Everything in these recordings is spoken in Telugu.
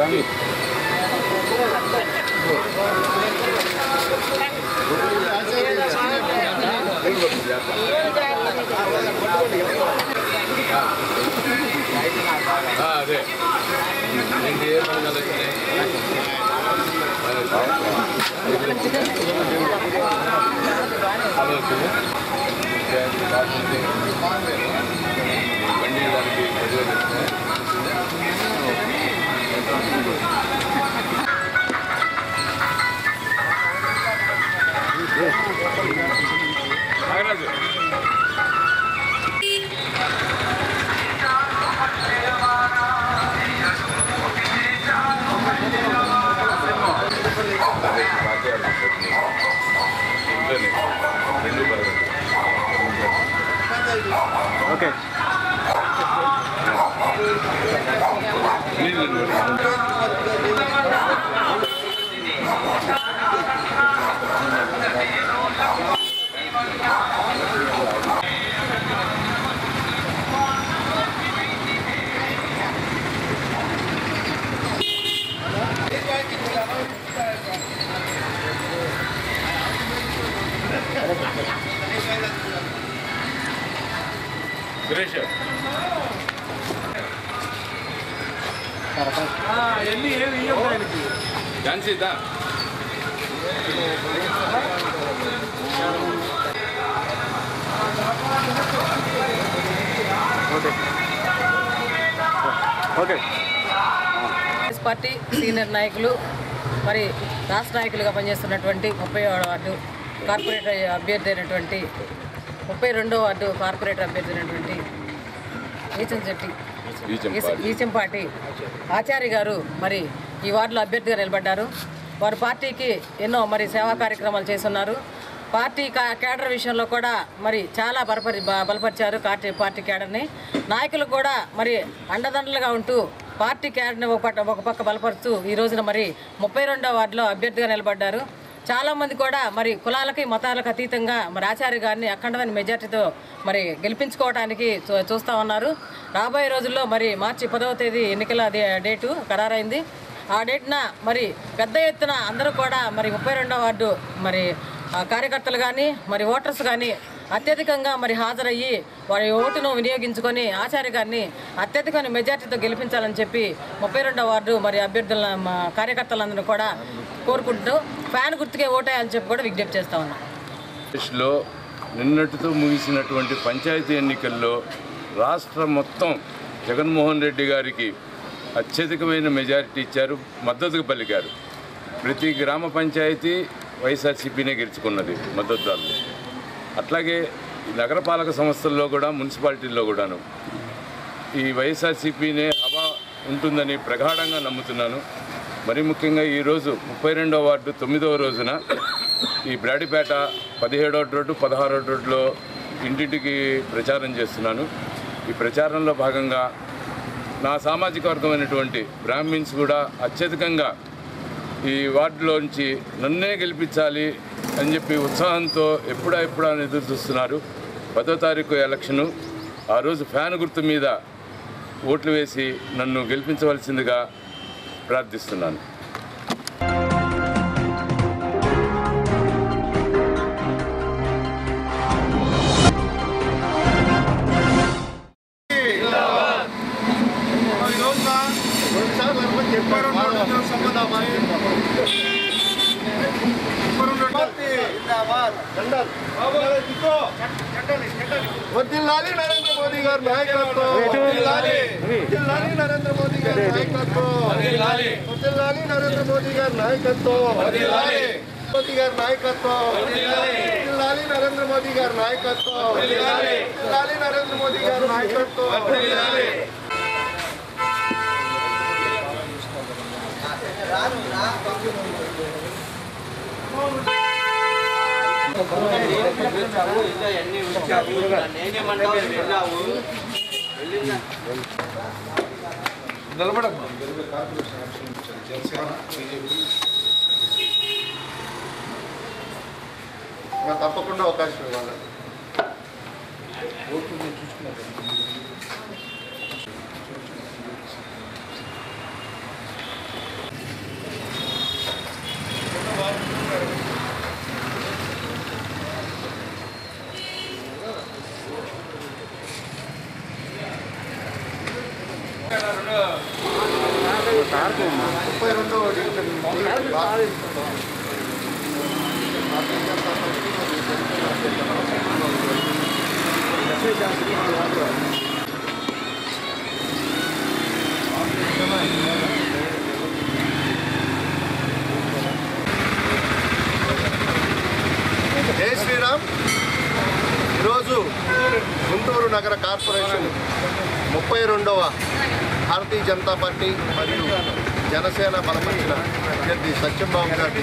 అదే ఏంటి ఏ పథకాలు వచ్చినాయి బండి దానికి పదివేలు వచ్చినాయి నాగరాజు అదే పార్టీ ఆఫీస్ ఇంట్లోనే రెండు పదకొండు ఓకే నీళ్ళు సురేష్ ఝాన్సీ దా okay okay Congress party senior నాయకులు మరి రాష్ట్ర నాయకులుగా పనిచేస్తున్నటువంటి ముప్పై వార్డు కార్పొరేటర్ అభ్యర్థి అయినటువంటి ముప్పై రెండో వార్డు కార్పొరేటర్ అభ్యర్థి అయినటువంటి ఈచన్ శెట్టి ఈచంపాటి. ఈచంపాటి ఆచార్య గారు మరి ఈ వార్డులో అభ్యర్థిగా నిలబడ్డారు వారు పార్టీకి ఎన్నో మరి సేవా కార్యక్రమాలు చేస్తున్నారు పార్టీ కా- కేడర్ విషయంలో కూడా మరి చాలా బలపరి బ- బలపరిచారు పార్టీ పార్టీ కేడర్ని నాయకులు కూడా మరి అండదండలుగా ఉంటూ పార్టీ కేడర్ని ఒక పక్క ఒక పక్క బలపరుస్తూ ఈ రోజున మరి ముప్పై రెండో వార్డులో అభ్యర్థిగా నిలబడ్డారు చాలామంది కూడా మరి కులాలకి మతాలకు అతీతంగా మరి ఆచార్య గారిని అఖండమైన మెజార్టీతో మరి గెలిపించుకోవడానికి చూ- చూస్తా ఉన్నారు రాబోయే రోజుల్లో మరి మార్చి పదవ తేదీ ఎన్నికల డే- డేటు ఖరారైంది ఆ డేట్న మరి పెద్ద ఎత్తున అందరూ కూడా మరి ముప్పై రెండో వార్డు మరి ఆ, కార్యకర్తలు కానీ మరి ఓటర్స్ కానీ అత్యధికంగా మరి హాజరయ్యి వారి ఓటును వినియోగించుకొని ఆచార్య గారిని అత్యధికమైన మెజార్టీతో గెలిపించాలని చెప్పి ముప్పై రెండో వార్డు మరి అభ్యర్థుల మా కార్యకర్తలందరూ కూడా కోరుకుంటూ ఫ్యాన్ గుర్తుకే ఓటేయాలని చెప్పి కూడా విజ్ఞప్తి చేస్తా ఉన్నాం ఆంధ్రప్రదేశ్లో నిన్నటితో ముగిసినటువంటి పంచాయతీ ఎన్నికల్లో రాష్ట్రం మొత్తం జగన్మోహన్ రెడ్డి గారికి అత్యధికమైన మెజారిటీ ఇచ్చారు మద్దతుకు పలికారు ప్రతి గ్రామ పంచాయతీ వైఎస్ఆర్సీపీనే గెలుచుకున్నది మద్దతుదారులు అట్లాగే ఈ నగరపాలక సంస్థల్లో కూడా మున్సిపాలిటీల్లో కూడాను ఈ వైఎస్ఆర్సీపీనే హవా ఉంటుందని ప్రగాఢంగా నమ్ముతున్నాను మరి ముఖ్యంగా ఈరోజు ముప్పై రెండవ వార్డు తొమ్మిదవ రోజున ఈ బ్రాడిపేట పదిహేడవ రోడ్డు పదహారవ రోడ్లో ఇంటింటికి ప్రచారం చేస్తున్నాను ఈ ప్రచారంలో భాగంగా నా సామాజిక వర్గమైనటువంటి బ్రాహ్మిన్స్ కూడా అత్యధికంగా ఈ వార్డులోంచి నన్నే గెలిపించాలి అని చెప్పి ఉత్సాహంతో ఎప్పుడా ఎప్పుడా అని ఎదురు చూస్తున్నారు పదో తారీఖు ఎలక్షను ఆ రోజు ఫ్యాన్ గుర్తు మీద ఓట్లు వేసి నన్ను గెలిపించవలసిందిగా ప్రార్థిస్తున్నాను వర్ధిల్లాలి నరేంద్ర మోదీ గారి నాయకత్వం వర్ధిల్లాలి వర్ధిల్లాలి నరేంద్ర మోదీ గారి నాయకత్వం వర్ధిల్లాలి నరేంద్ర మోదీ గారి నాయకత్వం వర్ధిల్లాలి మోదీ గారి నాయకత్వం వర్ధిల్లాలి నరేంద్ర మోదీ గారి నాయకత్వం వర్ధిల్లాలి నరేంద్ర మోదీ గారి నాయకత్వం ఇంకా తప్పకుండా అవకాశం ఇవ్వాలి ముప్పై రెండవ డివిజన్ నుంచి భారతీయ జనతా పార్టీ మరియు జనసేన జై శ్రీరామ్ ఈరోజు గుంటూరు నగర కార్పొరేషన్ ముప్పై రెండవ భారతీయ జనతా పార్టీ మరియు జనసేన బలపరిచిన అభ్యర్థి సత్యంబాబు గారి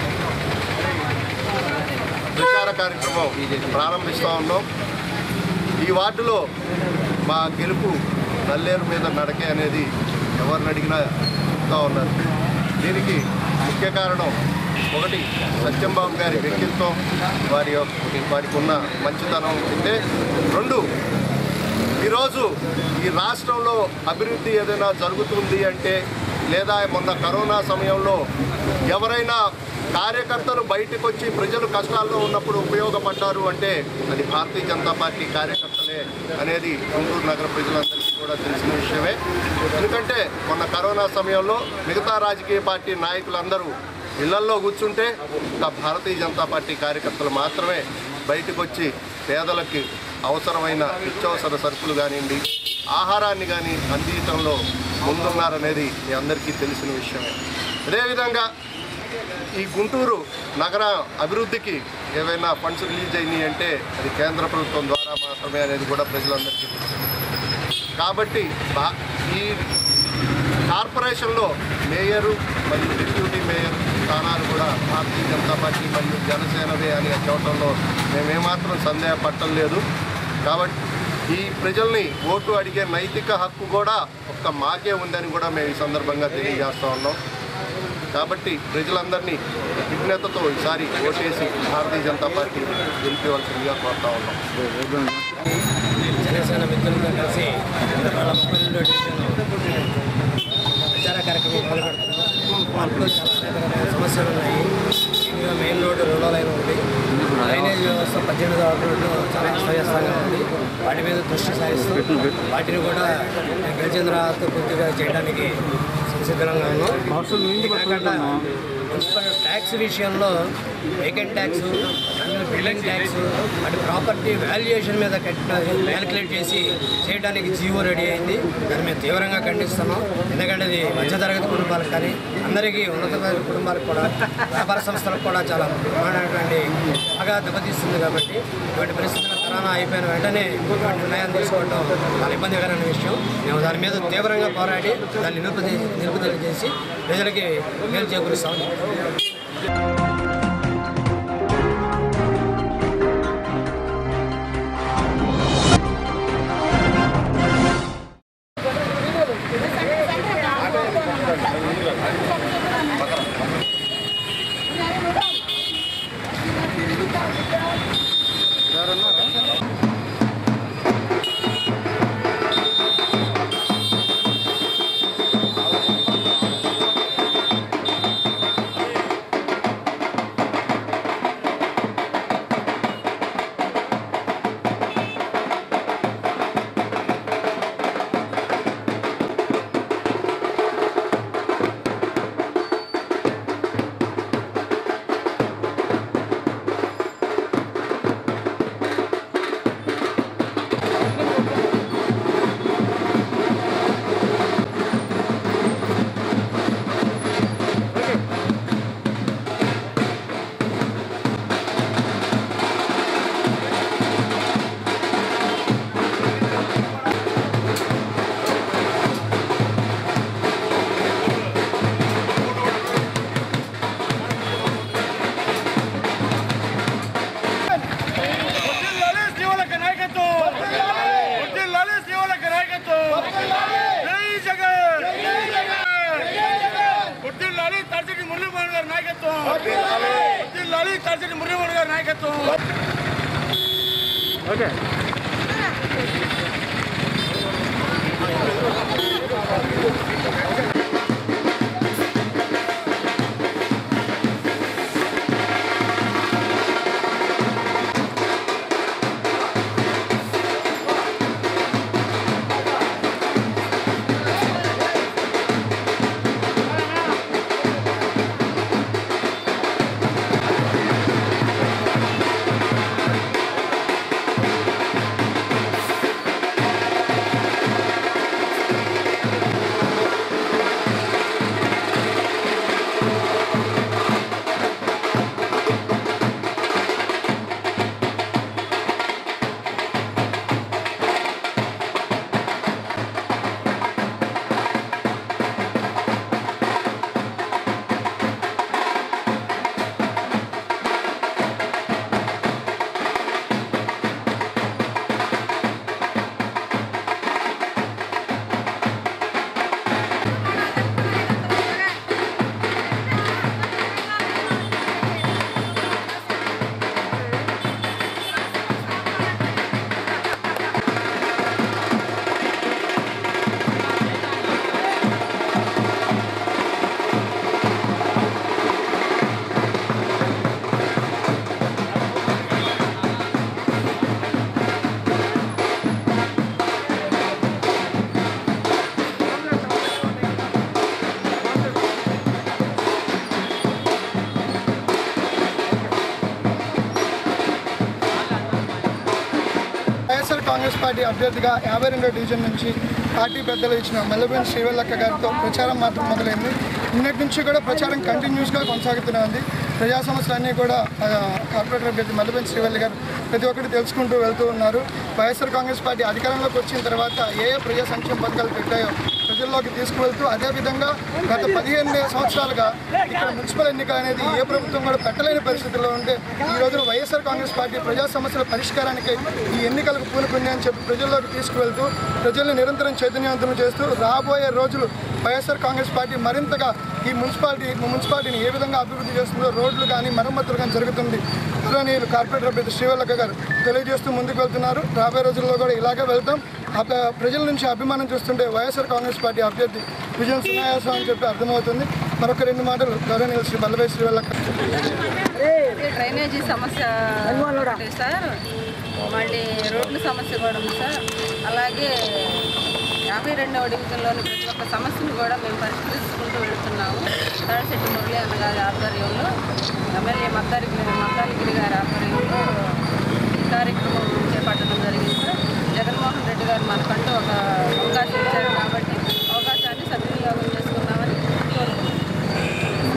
ప్రచార కార్యక్రమం ప్రారంభిస్తూ ఉన్నాం ఈ వార్డులో మా గెలుపు నల్లేరు మీద నడకే అనేది ఎవరిని అడిగినా చెప్తా ఉన్నారు దీనికి ముఖ్య కారణం ఒకటి సత్యంబాబు గారి వ్యక్తిత్వం వారి యొక్క- వారికి ఉన్న మంచితనం అయితే రెండు ఈరోజు ఈ రాష్ట్రంలో అభివృద్ధి ఏదైనా జరుగుతుంది అంటే లేదా మొన్న కరోనా సమయంలో ఎవరైనా కార్యకర్తలు బయటకు వచ్చి ప్రజలు కష్టాల్లో ఉన్నప్పుడు ఉపయోగపడ్డారు అంటే అది భారతీయ జనతా పార్టీ కార్యకర్తలే అనేది గుంటూరు నగర ప్రజలందరికీ కూడా తెలిసిన విషయమే ఎందుకంటే మొన్న కరోనా సమయంలో మిగతా రాజకీయ పార్టీ నాయకులందరూ ఇళ్లల్లో కూర్చుంటే ఒక భారతీయ జనతా పార్టీ కార్యకర్తలు మాత్రమే బయటకు వచ్చి పేదలకి అవసరమైన నిత్యావసర సరుకులు కానివ్వండి ఆహారాన్ని కానీ అందించడంలో ముందున్నారనేది మీ అందరికీ తెలిసిన విషయమే అదేవిధంగా ఈ గుంటూరు నగర అభివృద్ధికి ఏవైనా ఫండ్స్ రిలీజ్ అయినాయి అంటే అది కేంద్ర ప్రభుత్వం ద్వారా మాత్రమే అనేది కూడా ప్రజలందరికీ తెలుసు కాబట్టి బా- ఈ కార్పొరేషన్లో మేయరు మరియు డిప్యూటీ మేయర్ స్థానాలు కూడా భారతీయ జనతా పార్టీ మరియు జనసేనవే అని చెప్పడంలో మేమేమాత్రం సందేహపడటం లేదు కాబట్టి ఈ ప్రజల్ని ఓటు అడిగే నైతిక హక్కు కూడా ఒక్క మాకే ఉందని కూడా మేము ఈ సందర్భంగా తెలియజేస్తా ఉన్నాం కాబట్టి ప్రజలందరినీ విజ్ఞతతో ఈసారి ఓటేసి భారతీయ జనతా పార్టీ గెలిపవలసిందిగా కోరుతా ఉన్నాం జనసేన మిత్రులతో కలిసి ఇవాళ ముప్పై రెండో డివిజన్ ప్రచార కార్యక్రమం మొదలుపెడుతున్నాం వాటిలో చాలా రకరకాల సమస్యలు ఉన్నాయి ఇంకా మెయిన్ రోడ్డు రూరల్ లైన్ ఉంది డ్రైనేజ్ వ్యవస్థ పద్దెనిమిది రోడ్డు చాలా అస్తవ్యస్తంగా ఉంది వాటి మీద దృష్టి సారిస్తూ వాటిని కూడా గెలిచిన తర్వాత పూర్తిగా చేయడానికి సంసిద్ధంగా ఉన్నాం ఇది కాకుండా మున్సిపల్ ట్యాక్స్ విషయంలో వేకెంట్ ట్యాక్స్ బిల్డింగ్ ట్యాక్స్ అటు ప్రాపర్టీ వాల్యుయేషన్ మీద క్యాలిక్యులేట్ చేసి చేయడానికి జీవో రెడీ అయింది దాన్ని మేము తీవ్రంగా ఖండిస్తున్నాం ఎందుకంటే అది మధ్యతరగతి కుటుంబాలకు కానీ అందరికీ ఉన్నత తరగతి కుటుంబాలకు కూడా వ్యాపార సంస్థలకు కూడా చాలా ప్రమాణమైనటువంటి బాగా దెబ్బతీస్తుంది కాబట్టి ఇటువంటి పరిస్థితుల్లో కరోనా అయిపోయిన వెంటనే ఇటువంటి నిర్ణయం తీసుకోవడం చాలా ఇబ్బందికరమైన విషయం మేము దాని మీద తీవ్రంగా పోరాడి దాన్ని నిలుపుదల నిలుపుదల చేసి ప్రజలకి మేలు చేకూరుస్తాం వర్ధిల్లాలి శ్రీవలక నాయకత్వం వర్ధిల్లాలి శ్రీవలక నాయకత్వం జై జగన్ వర్ధిల్లాలి తర్చటి మురళీమోహన్ గారి నాయకత్వం వర్ధిల్లాలి తర్చటి మురళీమోహన్ గారి నాయకత్వం జై వైఎస్ఆర్ కాంగ్రెస్ పార్టీ అభ్యర్థిగా యాభై రెండో డివిజన్ నుంచి పార్టీ పెద్దలు ఇచ్చిన మెల్లబెన్ శ్రీవల్లక్క గారితో ప్రచారం మాత్రం మొదలైంది నిన్నటి నుంచి కూడా ప్రచారం కంటిన్యూస్గా కొనసాగుతూనే ఉంది ప్రజా సమస్యలన్నీ కూడా ఆ, కార్పొరేటర్ అభ్యర్థి మల్లబెన్ శ్రీవల్లి గారు ప్రతి ఒక్కటి తెలుసుకుంటూ వెళ్తూ ఉన్నారు వైఎస్ఆర్ కాంగ్రెస్ పార్టీ అధికారంలోకి వచ్చిన తర్వాత ఏ ఏ ప్రజా సంక్షేమ పథకాలు పెట్టాయో ప్రజల్లోకి తీసుకువెళ్తూ అదేవిధంగా గత పదిహేను సంవత్సరాలుగా ఇక్కడ మున్సిపల్ ఎన్నికలు అనేది ఏ ప్రభుత్వం కూడా పెట్టలేని పరిస్థితుల్లో ఉంటే ఈ రోజున వైఎస్ఆర్ కాంగ్రెస్ పార్టీ ప్రజా సమస్యల పరిష్కారానికి ఈ ఎన్నికలకు పూనుకుంది అని చెప్పి ప్రజల్లోకి తీసుకువెళ్తూ ప్రజల్ని నిరంతరం చైతన్యవంతం చేస్తూ రాబోయే రోజులు వైఎస్ఆర్ కాంగ్రెస్ పార్టీ మరింతగా ఈ మున్సిపాలిటీ మున్సిపాలిటీని ఏ విధంగా అభివృద్ధి చేస్తుందో రోడ్లు కానీ మరమ్మతులు కానీ జరుగుతుంది గౌరవనీయులు కార్పొరేటర్ అభ్యర్థి శ్రీవల్లక్క గారు తెలియజేస్తూ ముందుకు వెళ్తున్నారు రాబోయే రోజుల్లో కూడా ఇలాగే వెళ్తాం అట్లా ప్రజల నుంచి అభిమానం చూస్తుంటే వైఎస్ఆర్ కాంగ్రెస్ పార్టీ అభ్యర్థి విజయం సునాయాసం అని చెప్పి అర్థమవుతుంది మరొక రెండు మాటలు గౌరవనీయులు శ్రీ బల్లభాయ్ శ్రీవల్లక్క డ్రైనేజీ సమస్య ఒకటి సార్ మళ్ళీ రోడ్ల సమస్య కూడా ఉంది సార్ అలాగే యాభై రెండవ డివిజన్లోని ప్రతి ఒక్క సమస్యను కూడా మేము పరిష్కరించుకుంటూ వెళ్తున్నాము తాడిశెట్టి మురళి అన్నగారి ఆధ్వర్యంలో ఎమ్మెల్యే మద్దారిగిరి మద్దారిగిరి గారి ఆధ్వర్యంలో ఈ కార్యక్రమం చేపట్టడం జరిగింది సార్ జగన్మోహన్ రెడ్డి గారు మనకంటూ ఒక అవకాశం ఇచ్చారు కాబట్టి అవకాశాన్ని సద్వినియోగం చేసుకుందామని కోరుకుంటున్నాను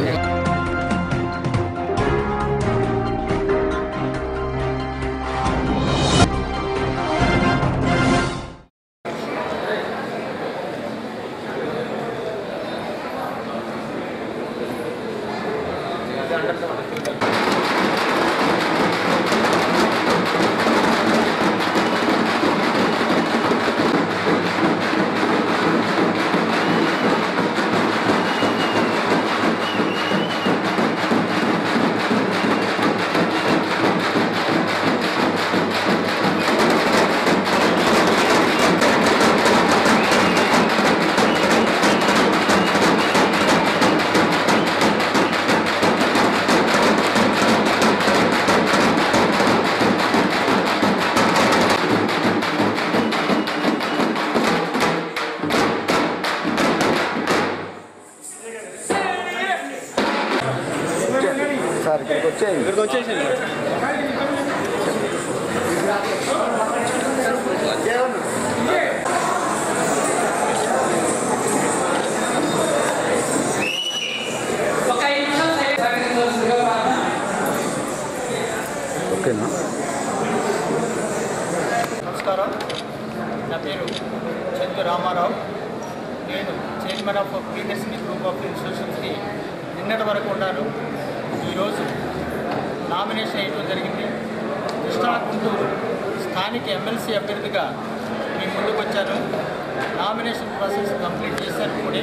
నమస్కారం నా పేరు చందు రామారావు నేను చైర్మన్ ఆఫ్ ప్రీనర్సింగ్ గ్రూప్ ఆఫ్ ఇన్స్టిట్యూషన్స్కి నిన్నటి వరకు ఉన్నాను ఈరోజు నామినేషన్ వేయడం జరిగింది కృష్ణా గుంటూరు స్థానిక ఎమ్మెల్సీ అభ్యర్థిగా మీ ముందుకు వచ్చాను నామినేషన్ ప్రాసెస్ కంప్లీట్ చేశాను ఇప్పుడే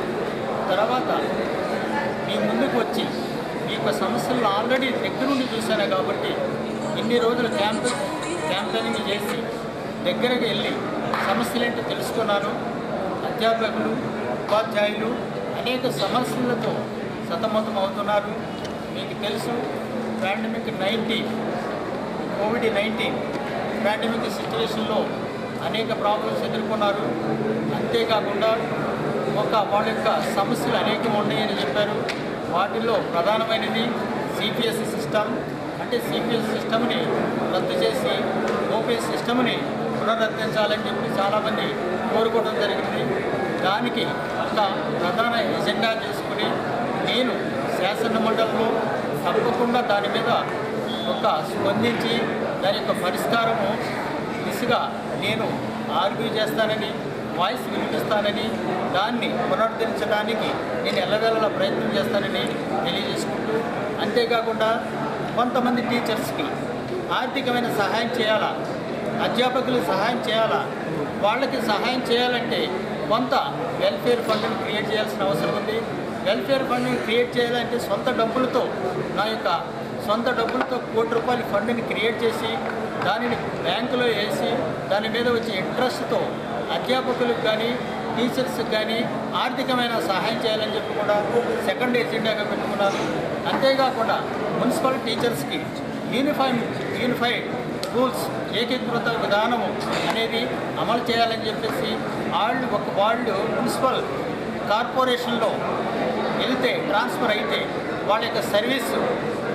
తర్వాత మీ ముందుకు వచ్చి మీ యొక్క సమస్యలను ఆల్రెడీ దగ్గరుండి చూశాను కాబట్టి ఇన్ని రోజులు క్యాంప్ క్యాంపెయినింగ్ చేసి దగ్గరకు వెళ్ళి సమస్యలేంటో తెలుసుకున్నాను అధ్యాపకులు ఉపాధ్యాయులు అనేక సమస్యలతో సతమతం అవుతున్నారు మీకు తెలుసు pandemic nineteen COVID nineteen pandemic సిచ్యువేషన్లో అనేక ప్రాబ్లమ్స్ ఎదుర్కొన్నారు అంతేకాకుండా ఒక వాళ్ళ యొక్క సమస్యలు అనేకం ఉన్నాయని చెప్పారు వాటిల్లో ప్రధానమైనది సిపిఎస్ సిస్టమ్ అంటే సిపిఎస్ సిస్టమ్ని రద్దు చేసి ఓపీఎస్ సిస్టమ్ని పునరుద్ధరించాలని చెప్పి చాలామంది కోరుకోవడం జరిగింది దానికి ఒక ప్రధాన ఎజెండా చేసుకుని నేను శాసన మండలిలో తప్పకుండా దాని మీద ఒక స్పందించి దాని యొక్క పరిష్కారము దిశగా నేను ఆర్గ్యూ చేస్తానని వాయిస్ వినిపిస్తానని దాన్ని పునరుద్ధరించడానికి నేను ఎల్లవేళలా ప్రయత్నం చేస్తానని తెలియజేసుకుంటూ అంతేకాకుండా కొంతమంది టీచర్స్కి ఆర్థికమైన సహాయం చేయాలా అధ్యాపకులు సహాయం చేయాలా వాళ్ళకి సహాయం చేయాలంటే కొంత వెల్ఫేర్ ఫండ్ని క్రియేట్ చేయాల్సిన అవసరం ఉంది వెల్ఫేర్ ఫండ్ని క్రియేట్ చేయాలంటే సొంత డబ్బులతో నా యొక్క సొంత డబ్బులతో కోటి రూపాయల ఫండ్ని క్రియేట్ చేసి దానిని బ్యాంకులో వేసి దాని మీద వచ్చే ఇంట్రెస్ట్తో అధ్యాపకులకు కానీ టీచర్స్కి కానీ ఆర్థికమైన సహాయం చేయాలని చెప్పి కూడా సెకండ్ ఎజెండాగా పెట్టుకున్నారు అంతేకాకుండా మున్సిపల్ టీచర్స్కి యూనిఫామ్ యూనిఫైడ్ రూల్స్ ఏకీకృత విధానము అనేది అమలు చేయాలని చెప్పేసి వాళ్ళు ఒక వాళ్ళు మున్సిపల్ కార్పొరేషన్లో వెళ్తే ట్రాన్స్ఫర్ అయితే వాళ్ళ యొక్క సర్వీస్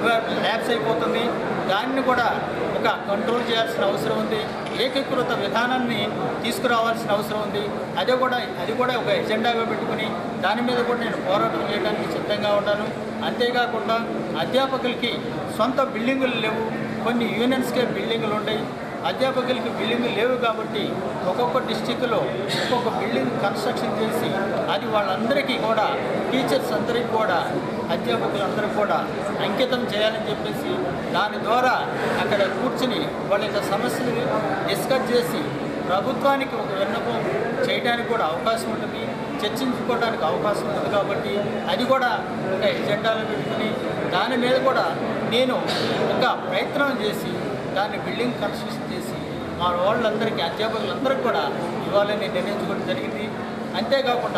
ల్యాబ్స్ అయిపోతుంది దాన్ని కూడా ఒక కంట్రోల్ చేయాల్సిన అవసరం ఉంది ఏకీకృత విధానాన్ని తీసుకురావాల్సిన అవసరం ఉంది అదే కూడా అది కూడా ఒక ఎజెండాగా పెట్టుకుని దాని మీద కూడా నేను పోరాటం చేయడానికి సిద్ధంగా ఉన్నాను అంతేకాకుండా అధ్యాపకులకి సొంత బిల్డింగులు లేవు కొన్ని యూనియన్స్కే బిల్డింగులు ఉన్నాయి అధ్యాపకులకి బిల్డింగ్ లేవు కాబట్టి ఒక్కొక్క డిస్టిక్లో ఒక్కొక్క బిల్డింగ్ కన్స్ట్రక్షన్ చేసి అది వాళ్ళందరికీ కూడా టీచర్స్ అందరికీ కూడా అధ్యాపకులందరికీ కూడా అంకితం చేయాలని చెప్పేసి దాని ద్వారా అక్కడ కూర్చుని వాళ్ళ యొక్క సమస్యలు డిస్కస్ చేసి ప్రభుత్వానికి ఒక విన్నపం చేయడానికి కూడా అవకాశం ఉంటుంది చర్చించుకోవడానికి అవకాశం ఉంది కాబట్టి అది కూడా ఒక ఎజెండాలో పెట్టుకుని దాని మీద కూడా నేను ఒక ప్రయత్నం చేసి దాన్ని బిల్డింగ్ కన్స్ట్రక్షన్ చేసి మా వాళ్ళందరికీ అధ్యాపకులందరికీ కూడా ఇవ్వాలని నిర్ణయించుకోవడం జరిగింది అంతేకాకుండా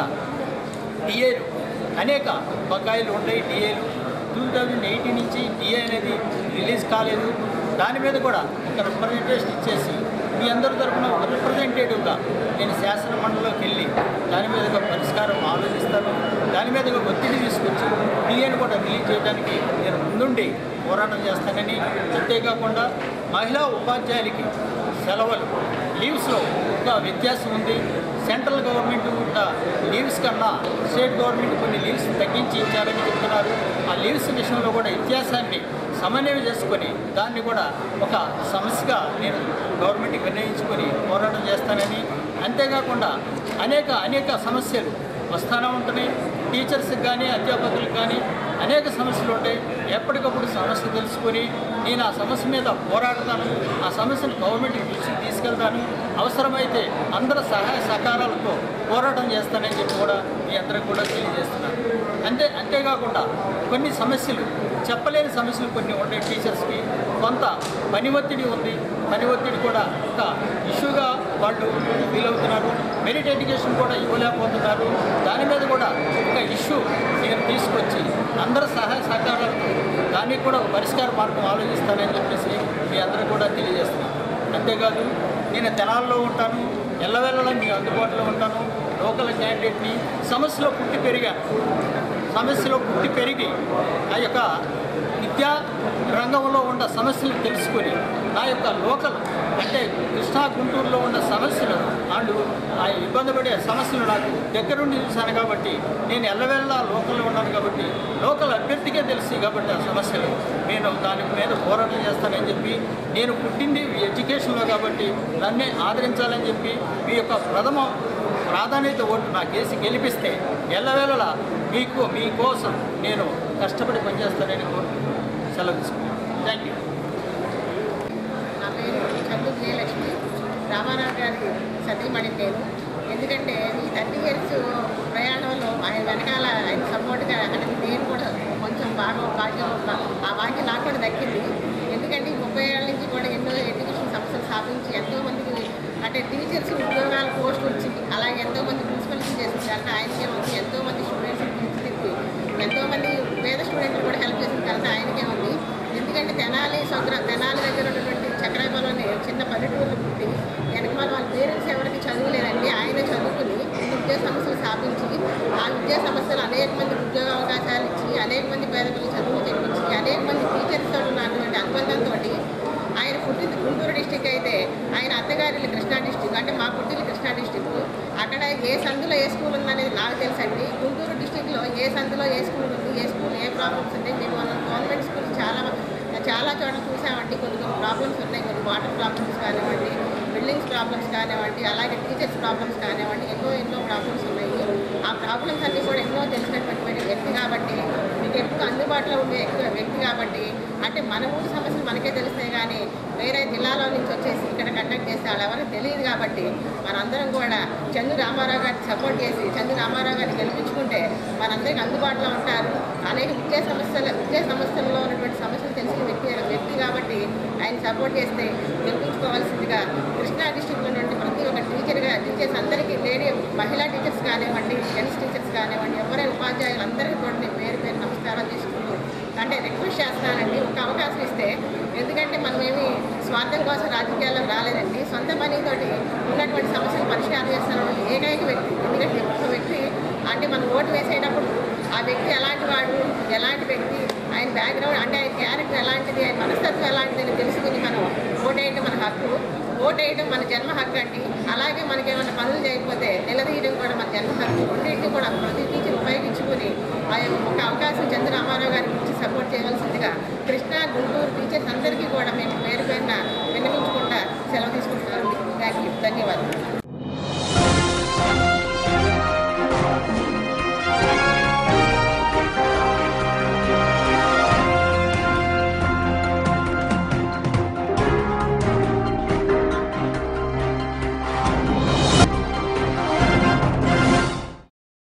డిఏలు అనేక బకాయిలు ఉన్నాయి డిఏలు టూ థౌజండ్ ఎయిటీన్ నుంచి డిఏ అనేది రిలీజ్ కాలేదు దాని మీద కూడా ఒక రిప్రజెంటేషన్ ఇచ్చేసి మీ అందరి తరఫున ఒక రిప్రజెంటేటివ్గా నేను శాసన మండలిలోకి వెళ్ళి దాని మీద ఒక పరిష్కారం ఆలోచిస్తాను దాని మీద ఒక ఒత్తిడి తీసుకొచ్చి డిఏను కూడా రిలీజ్ చేయడానికి నేను ముందుండి పోరాటం చేస్తానని అంతేకాకుండా మహిళా ఉపాధ్యాయులకి సెలవులు లీవ్స్లో ఒక వ్యత్యాసం ఉంది సెంట్రల్ గవర్నమెంట్ ఉన్న లీవ్స్ కన్నా స్టేట్ గవర్నమెంట్ కొన్ని లీవ్స్ తగ్గించి ఇచ్చారని చెప్తున్నారు ఆ లీవ్స్ విషయంలో కూడా వ్యత్యాసాన్ని సమన్వయం చేసుకొని దాన్ని కూడా ఒక సమస్యగా నేను గవర్నమెంట్కి నిర్ణయించుకొని పోరాటం చేస్తానని అంతేకాకుండా అనేక అనేక సమస్యలు వస్తూనే ఉంటున్నాయి టీచర్స్కి కానీ అధ్యాపకులకు కానీ అనేక సమస్యలు ఉంటాయి ఎప్పటికప్పుడు సమస్య తెలుసుకొని నేను ఆ సమస్య మీద పోరాడతాను ఆ సమస్యను గవర్నమెంట్కి దృష్టికి తీసుకెళ్తాను అవసరమైతే అందరి సహాయ సహకారాలతో పోరాటం చేస్తానని చెప్పి కూడా మీ అందరికి కూడా తెలియజేస్తున్నాను అంతే అంతేకాకుండా కొన్ని సమస్యలు చెప్పలేని సమస్యలు కొన్ని ఉంటాయి టీచర్స్కి కొంత పని ఒత్తిడి ఉంది పని ఒత్తిడి కూడా ఒక ఇష్యూగా వాళ్ళు ఫీల్ అవుతున్నారు మెరిట్ ఎడ్యుకేషన్ కూడా ఇవ్వలేకపోతున్నారు దాని మీద కూడా ఒక ఇష్యూ నేను తీసుకొచ్చి అందరి సహాయ సహకారాలతో దానికి కూడా ఒక పరిష్కార మార్గం ఆలోచిస్తానని చెప్పేసి మీ అందరూ కూడా తెలియజేస్తున్నాను అంతేకాదు నేను తెనాల్లో ఉంటాను ఎల్లవెల్లలా మీ అందుబాటులో ఉంటాను లోకల్ క్యాండిడేట్ని సమస్యలో పుట్టి పెరిగాను సమస్యలో పుట్టి పెరిగి ఆ యొక్క విద్యా రంగంలో ఉన్న సమస్యలు తెలుసుకొని నా యొక్క లోకల్ అంటే కృష్ణా గుంటూరులో ఉన్న సమస్యలు వాళ్ళు ఆ ఇబ్బంది పడే సమస్యలు నాకు దగ్గరుండి చూశాను కాబట్టి నేను ఎల్లవెల్లా లోకల్లో ఉన్నాను కాబట్టి లోకల్ అభ్యర్థికే తెలుసు కాబట్టి ఆ సమస్యలు నేను దాని మీద పోరాటం చేస్తానని చెప్పి నేను పుట్టింది ఎడ్యుకేషన్లో కాబట్టి నన్నే ఆదరించాలని చెప్పి మీ యొక్క ప్రథమ ప్రాధాన్యత ఓటు నాకు వేసి గెలిపిస్తే ఎల్లవేళలా మీకు మీకోసం నేను కష్టపడి పనిచేస్తానని కోరుకుంటూ సెలవు తీసుకున్నాను థ్యాంక్ యూ నా పేరు చందు విజయలక్ష్మి రామారావు గారి సతీమణి నేను ఎందుకంటే ఈ థర్టీ ఇయర్స్ ప్రయాణంలో ఆయన వెనకాల ఆయన సపోర్ట్గా అంటే నేను కూడా కొంచెం బాగా భాగ్యం ఆ భాగ్యం నాకు కూడా దక్కింది ఎందుకంటే ఈ ముప్పై ఏళ్ళ నుంచి కూడా ఎన్నో ఎడ్యుకేషన్ సంస్థలు స్థాపించి ఎంతోమందికి అంటే టీచర్స్ ఉద్యోగాల పోస్టులు వచ్చి అలాగే ఎంతోమంది ప్రిన్సిపల్స్ చేసింది అంటే ఆయనకే ఉంది ఎంతోమంది స్టూడెంట్స్ తీర్చిదిద్ది ఎంతోమంది పేద స్టూడెంట్లు కూడా హెల్ప్ చేసిన తర్వాత ఆయనకే ఉంది ఎందుకంటే తెనాలి సొగ్ర తెనాలి దగ్గర ఉన్నటువంటి చక్రాయపల్లిని చిన్న పల్లెటూరు పుట్టి వెనకమాల వాళ్ళ పేరెంట్స్ ఎవరికి చదువులేదండి ఆయన చదువుకుని విద్యా సంస్థలు స్థాపించి ఆ విద్యా సంస్థలు అనేక మంది ఉద్యోగ అవకాశాలు ఇచ్చి అనేక మంది పేద పిల్లలు చదువు చెప్పించి అనేక మంది టీచర్స్తో ఉన్నటువంటి అనుబంధంతో ఆయన పుట్టింది గుంటూరు డిస్టిక్ అయితే ఆయన అత్తగారి కృష్ణా డిస్టిక్ అంటే మా పుట్టిన కృష్ణా డిస్టిక్ అక్కడ ఏ సందులో ఏ స్కూల్ ఉందనేది నాకు తెలుసండి గుంటూరు డిస్టిక్లో ఏ సందులో ఏ స్కూల్ ఉంది ఏ స్కూల్ ఏ ప్రాబ్లమ్స్ ఉన్నాయి మేము మన గవర్నమెంట్ స్కూల్ చాలా చాలా చోట్ల చూసామండి కొన్ని కొన్ని ప్రాబ్లమ్స్ ఉన్నాయి కొన్ని వాటర్ ప్రాబ్లమ్స్ కానివ్వండి బిల్డింగ్స్ ప్రాబ్లమ్స్ కానివ్వండి అలాగే టీచర్స్ ప్రాబ్లమ్స్ కానివ్వండి ఎన్నో ఎన్నో ప్రాబ్లమ్స్ ఉన్నాయి ఆ ప్రాబ్లమ్స్ అన్నీ కూడా ఎన్నో తెలిసినటువంటి వ్యక్తి కాబట్టి మీకు ఎప్పుడు అందుబాటులో ఉండే ఎక్కువ వ్యక్తి కాబట్టి అంటే మన ఊరి సమస్యలు మనకే తెలుస్తాయి కానీ వేరే జిల్లాలో నుంచి వచ్చేసి ఇక్కడ కండక్ట్ చేస్తే వాళ్ళు ఎవరికి తెలియదు కాబట్టి మనందరం కూడా చందు రామారావు గారిని సపోర్ట్ చేసి చందు రామారావు గారిని గెలిపించుకుంటే మనందరికి అందుబాటులో ఉంటారు అనేక విద్యా సమస్యలు విద్యా సంస్థల్లో ఉన్నటువంటి సమస్యలు తెలిసిన వ్యక్తి వ్యక్తి కాబట్టి ఆయన సపోర్ట్ చేస్తే గెలిపించుకోవాల్సిందిగా కృష్ణా డిస్టిక్లో నుండి ప్రతి ఒక్క టీచర్గా టీచర్స్ అందరికీ లేడీ మహిళా టీచర్స్ కానివ్వండి జెంట్స్ టీచర్స్ కానివ్వండి ఎవరైనా ఉపాధ్యాయులు అందరికీ కూడా నేను పేరు పేరు నమస్కారం చేసుకుంటూ అంటే రిక్వెస్ట్ చేస్తానండి ఒక అవకాశం ఇస్తే ఎందుకంటే మనం ఏమి స్వార్థం కోసం రాజకీయాల్లోకి రాలేదండి సొంత పనితోటి ఉన్నటువంటి సమస్యలు పరిష్కారం చేస్తున్నటువంటి ఏకైక వ్యక్తి ఎందుకంటే ఒక వ్యక్తి అంటే మనం ఓటు వేసేటప్పుడు ఆ వ్యక్తి ఎలాంటి వాడు ఎలాంటి వ్యక్తి ఆయన ఆయన బ్యాక్గ్రౌండ్ అంటే ఆయన క్యారెక్టర్ ఎలాంటిది ఆయన మనస్తత్వం ఎలాంటిది అని తెలుసుకుని మనం ఓటేయడం మన హక్కు ఓటేయడం మన జన్మ హక్కు అండి అలాగే మనకి ఏమైనా పనులు చేయకపోతే నిలదీయడం కూడా మన జన్మ హక్కు రెండింటిని కూడా ప్రతి టీచర్ ఉపయోగించుకుని ఆ యొక్క ఒక అవకాశం చంద్ర రామారావు గారికి ఇచ్చి సపోర్ట్ చేయాలి